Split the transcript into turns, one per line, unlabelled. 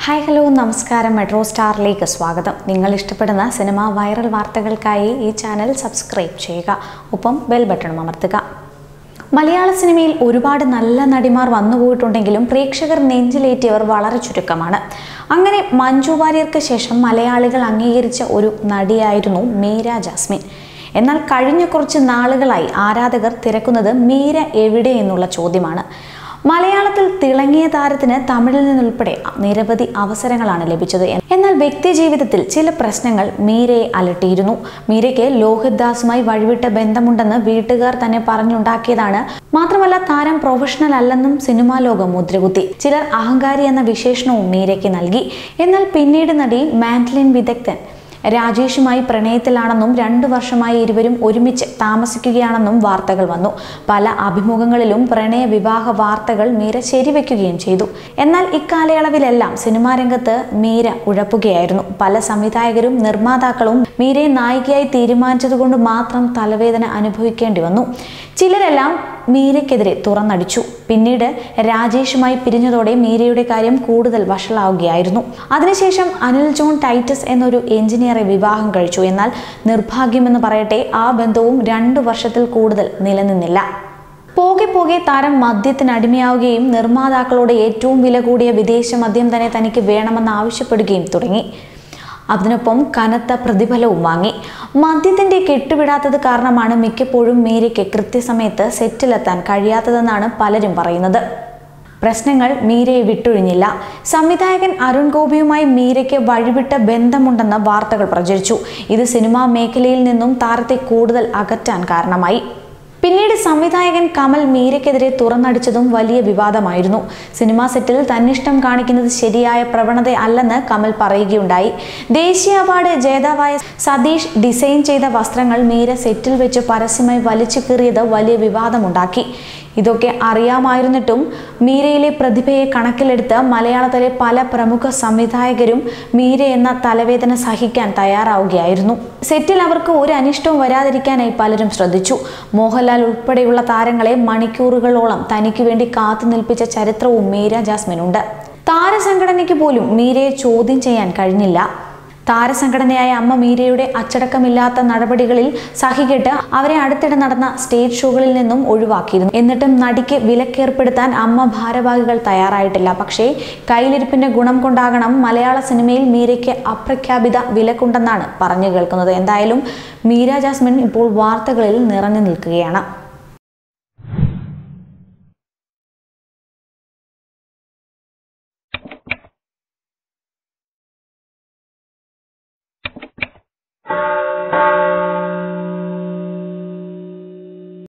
hi hello നമസ്കാരം metro സ്റ്റാറിലേക്ക് സ്വാഗതം നിങ്ങൾ ഇഷ്ടപ്പെടുന്ന സിനിമ വൈറൽ വാർത്തകൾക്കായി ഈ ചാനൽ സബ്സ്ക്രൈബ് ചെയ്യുക ഒപ്പം ബെൽ ബട്ടണും അമർത്തുക മലയാള സിനിമയിൽ ഒരുപാട് നല്ല നടിമാർ വന്നുപോയിട്ടുണ്ടെങ്കിലും പ്രേക്ഷകർ നെഞ്ചിലേറ്റിയവർ വളരെ ചുരുക്കമാണ് അങ്ങനെ മഞ്ജു വാര്യർക്ക് ശേഷം മലയാളികൾ അംഗീകരിച്ച ഒരു നടിയായിരുന്നു മീര ജാസ്മിൻ എന്നാൽ കഴിഞ്ഞ കുറച്ച് നാളുകളായി ആരാധകർ തിരക്കുന്നത് മീര എവിടെ എന്നുള്ള ചോദ്യമാണ് മലയാളത്തിൽ തിളങ്ങിയ താരത്തിന് തമിഴിൽ നിന്നുൾപ്പെടെ നിരവധി അവസരങ്ങളാണ് ലഭിച്ചത് എന്നാൽ വ്യക്തി ജീവിതത്തിൽ ചില പ്രശ്നങ്ങൾ മീരയെ അലട്ടിയിരുന്നു മീരയ്ക്ക് ലോഹിത് ദാസുമായി വഴിവിട്ട ബന്ധമുണ്ടെന്ന് വീട്ടുകാർ തന്നെ പറഞ്ഞുണ്ടാക്കിയതാണ് മാത്രമല്ല താരം പ്രൊഫഷണൽ അല്ലെന്നും സിനിമാ ലോകം മുദ്രകുത്തി ചിലർ അഹങ്കാരി എന്ന വിശേഷണവും മീരയ്ക്ക് നൽകി എന്നാൽ പിന്നീട് നടി മാൻഡ്ലിൻ വിദഗ്ധൻ രാജേഷുമായി പ്രണയത്തിലാണെന്നും രണ്ടു വർഷമായി ഇരുവരും ഒരുമിച്ച് താമസിക്കുകയാണെന്നും വാർത്തകൾ വന്നു പല അഭിമുഖങ്ങളിലും പ്രണയ വിവാഹ വാർത്തകൾ മീര ശരിവെക്കുകയും ചെയ്തു എന്നാൽ ഇക്കാലയളവിലെല്ലാം സിനിമാ രംഗത്ത് മീര ഉഴപ്പുകയായിരുന്നു പല സംവിധായകരും നിർമ്മാതാക്കളും മീരയെ നായികയായി തീരുമാനിച്ചതുകൊണ്ട് മാത്രം തലവേദന അനുഭവിക്കേണ്ടി വന്നു ചിലരെല്ലാം മീരയ്ക്കെതിരെ തുറന്നടിച്ചു പിന്നീട് രാജേഷുമായി പിരിഞ്ഞതോടെ മീരയുടെ കാര്യം കൂടുതൽ വഷളാവുകയായിരുന്നു അതിനുശേഷം അനിൽ ജോൺ ടൈറ്റസ് എന്നൊരു എഞ്ചിനീയറെ വിവാഹം കഴിച്ചു എന്നാൽ നിർഭാഗ്യമെന്ന് പറയട്ടെ ആ ബന്ധവും രണ്ടു വർഷത്തിൽ കൂടുതൽ നിലനിന്നില്ല പോകെ പോകെ താരം മദ്യത്തിന് അടിമയാവുകയും നിർമ്മാതാക്കളോട് ഏറ്റവും വില കൂടിയ വിദേശ മദ്യം തന്നെ തനിക്ക് വേണമെന്ന് ആവശ്യപ്പെടുകയും തുടങ്ങി അതിനൊപ്പം കനത്ത പ്രതിഫലവും വാങ്ങി മദ്യത്തിന്റെ കെട്ടുവിടാത്തത് കാരണമാണ് മിക്കപ്പോഴും മീരയ്ക്ക് കൃത്യസമയത്ത് സെറ്റിലെത്താൻ കഴിയാത്തതെന്നാണ് പലരും പറയുന്നത് പ്രശ്നങ്ങൾ മീരയെ വിട്ടൊഴിഞ്ഞില്ല സംവിധായകൻ അരുൺ ഗോപിയുമായി മീരയ്ക്ക് വഴിവിട്ട ബന്ധമുണ്ടെന്ന വാർത്തകൾ പ്രചരിച്ചു ഇത് സിനിമാ മേഖലയിൽ നിന്നും താരത്തെ കൂടുതൽ അകറ്റാൻ കാരണമായി പിന്നീട് സംവിധായകൻ കമൽ മീരയ്ക്കെതിരെ തുറന്നടിച്ചതും വലിയ വിവാദമായിരുന്നു സിനിമാ സെറ്റിൽ തന്നിഷ്ടം കാണിക്കുന്നത് ശരിയായ പ്രവണത അല്ലെന്ന് കമൽ പറയുകയുണ്ടായി ദേശീയ അവാർഡ് ജേതാവായ സതീഷ് ഡിസൈൻ ചെയ്ത വസ്ത്രങ്ങൾ മീര സെറ്റിൽ വെച്ച് പരസ്യമായി വലിച്ചു കീറിയത് വലിയ വിവാദമുണ്ടാക്കി ഇതൊക്കെ അറിയാമായിരുന്നിട്ടും മീരയിലെ പ്രതിഭയെ കണക്കിലെടുത്ത് മലയാളത്തിലെ പല പ്രമുഖ സംവിധായകരും മീര എന്ന തലവേദന സഹിക്കാൻ തയ്യാറാവുകയായിരുന്നു സെറ്റിൽ അവർക്ക് ഒരു അനിഷ്ടവും വരാതിരിക്കാനായി പലരും ശ്രദ്ധിച്ചു മോഹൻലാൽ ഉൾപ്പെടെയുള്ള താരങ്ങളെ മണിക്കൂറുകളോളം തനിക്ക് വേണ്ടി കാത്തു നിൽപ്പിച്ച ചരിത്രവും മീര ജാസ്മിനുണ്ട് താരസംഘടനയ്ക്ക് പോലും മീരയെ ചോദ്യം ചെയ്യാൻ കഴിഞ്ഞില്ല താരസംഘടനയായ അമ്മ മീരയുടെ അച്ചടക്കമില്ലാത്ത നടപടികളിൽ സഹികെട്ട് അവരെ അടുത്തിടെ നടന്ന സ്റ്റേജ് ഷോകളിൽ നിന്നും ഒഴിവാക്കിയിരുന്നു എന്നിട്ടും നടിക്ക് വിലക്കേർപ്പെടുത്താൻ അമ്മ ഭാരവാഹികൾ തയ്യാറായിട്ടില്ല പക്ഷേ കയ്യിലിരിപ്പിന്റെ ഗുണം കൊണ്ടാകണം മലയാള സിനിമയിൽ മീരയ്ക്ക് അപ്രഖ്യാപിത വിലക്കുണ്ടെന്നാണ് പറഞ്ഞു കേൾക്കുന്നത് എന്തായാലും മീര ജാസ്മിൻ ഇപ്പോൾ വാർത്തകളിൽ നിറഞ്ഞു നിൽക്കുകയാണ്